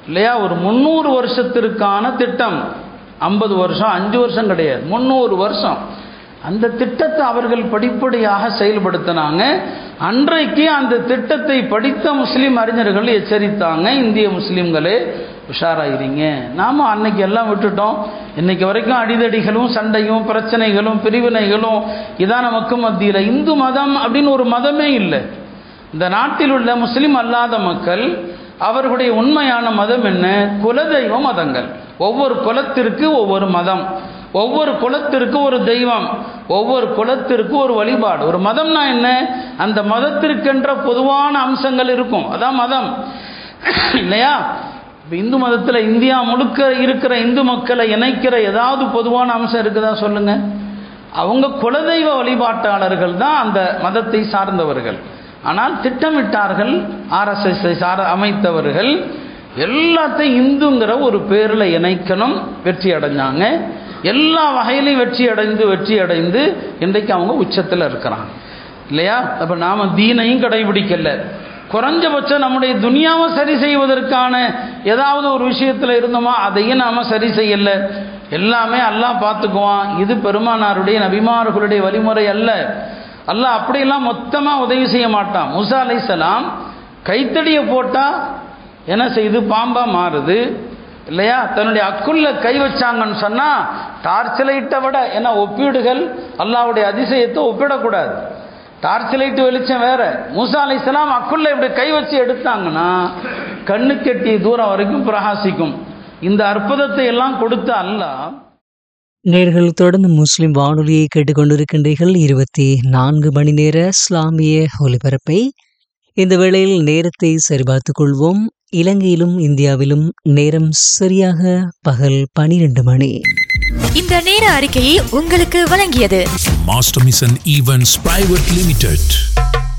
இல்லையா ஒரு முந்நூறு வருஷத்திற்கான திட்டம் ஐம்பது வருஷம் அஞ்சு வருஷம் கிடையாது முந்நூறு வருஷம் அந்த திட்டத்தை அவர்கள் படிப்படியாக செயல்படுத்தினாங்க அன்றைக்கு அந்த திட்டத்தை படித்த முஸ்லீம் அறிஞர்கள் எச்சரித்தாங்க இந்திய முஸ்லீம்களே உஷாராயிருங்க நாம் அன்னைக்கு எல்லாம் விட்டுட்டோம் இன்னைக்கு வரைக்கும் அடிதடிகளும் சண்டையும் பிரச்சனைகளும் பிரிவினைகளும் இதான் நமக்கு மத்தியில் இந்து மதம் அப்படின்னு ஒரு மதமே இல்லை இந்த நாட்டில் உள்ள முஸ்லீம் அல்லாத மக்கள் அவர்களுடைய உண்மையான மதம் என்ன குலதெய்வ மதங்கள் ஒவ்வொரு குலத்திற்கு ஒவ்வொரு மதம் ஒவ்வொரு குலத்திற்கு ஒரு தெய்வம் ஒவ்வொரு குலத்திற்கு ஒரு வழிபாடு ஒரு மதம்னா என்ன அந்த மதத்திற்கென்ற பொதுவான அம்சங்கள் இருக்கும் அதான் மதம் இல்லையா இப்போ இந்து மதத்தில் இந்தியா முழுக்க இருக்கிற இந்து மக்களை இணைக்கிற ஏதாவது பொதுவான அம்சம் இருக்குதா சொல்லுங்க அவங்க குலதெய்வ வழிபாட்டாளர்கள் தான் அந்த மதத்தை சார்ந்தவர்கள் ஆனால் திட்டமிட்டார்கள் ஆர்எஸ்எஸ்ஐ சார அமைத்தவர்கள் எல்லாத்தையும் இந்துங்கிற ஒரு பேரில் இணைக்கணும் வெற்றி அடைஞ்சாங்க எல்லா வகையிலையும் வெற்றி அடைந்து வெற்றி அடைந்து இன்றைக்கு அவங்க உச்சத்தில் இருக்கிறாங்க இல்லையா அப்போ நாம் தீனையும் கடைபிடிக்கல குறைஞ்சபட்சம் நம்முடைய துனியாவை சரி செய்வதற்கான ஏதாவது ஒரு விஷயத்தில் இருந்தோமா அதையும் நாம் சரி செய்யலை எல்லாமே அல்லாஹ் பார்த்துக்குவான் இது பெருமானாருடைய நபிமார்களுடைய வழிமுறை அல்ல அல்லாஹ் அப்படியெல்லாம் மொத்தமாக உதவி செய்ய மாட்டான் முசா அலைசலாம் கைத்தடியை போட்டால் என்ன செய்யுது பாம்பாக மாறுது இல்லையா தன்னுடைய அக்குள்ள கை வச்சாங்கன்னு சொன்னால் டார்ச் லைட்டை விட ஏன்னா ஒப்பீடுகள் அல்லாவுடைய அதிசயத்தை ஒப்பிடக்கூடாது டார்ச் லைட்டு வெளிச்சம் வேற மூசா அலைசலாம் அக்குள்ள இப்படி கை வச்சு எடுத்தாங்கன்னா கண்ணு கெட்டிய தூரம் வரைக்கும் பிரகாசிக்கும் இந்த அற்புதத்தை எல்லாம் கொடுத்த அல்லாஹ் நேர்கள் தொடர்ந்து முஸ்லிம் வானொலியை கேட்டுக்கொண்டிருக்கின்றீர்கள் இருபத்தி நான்கு மணி நேர இஸ்லாமிய ஒலிபரப்பை இந்த வேளையில் நேரத்தை சரிபார்த்துக் கொள்வோம் இலங்கையிலும் இந்தியாவிலும் நேரம் சரியாக பகல் பனிரெண்டு மணி இந்த நேர அறிக்கையை உங்களுக்கு வழங்கியது Master Mission Events Private Limited.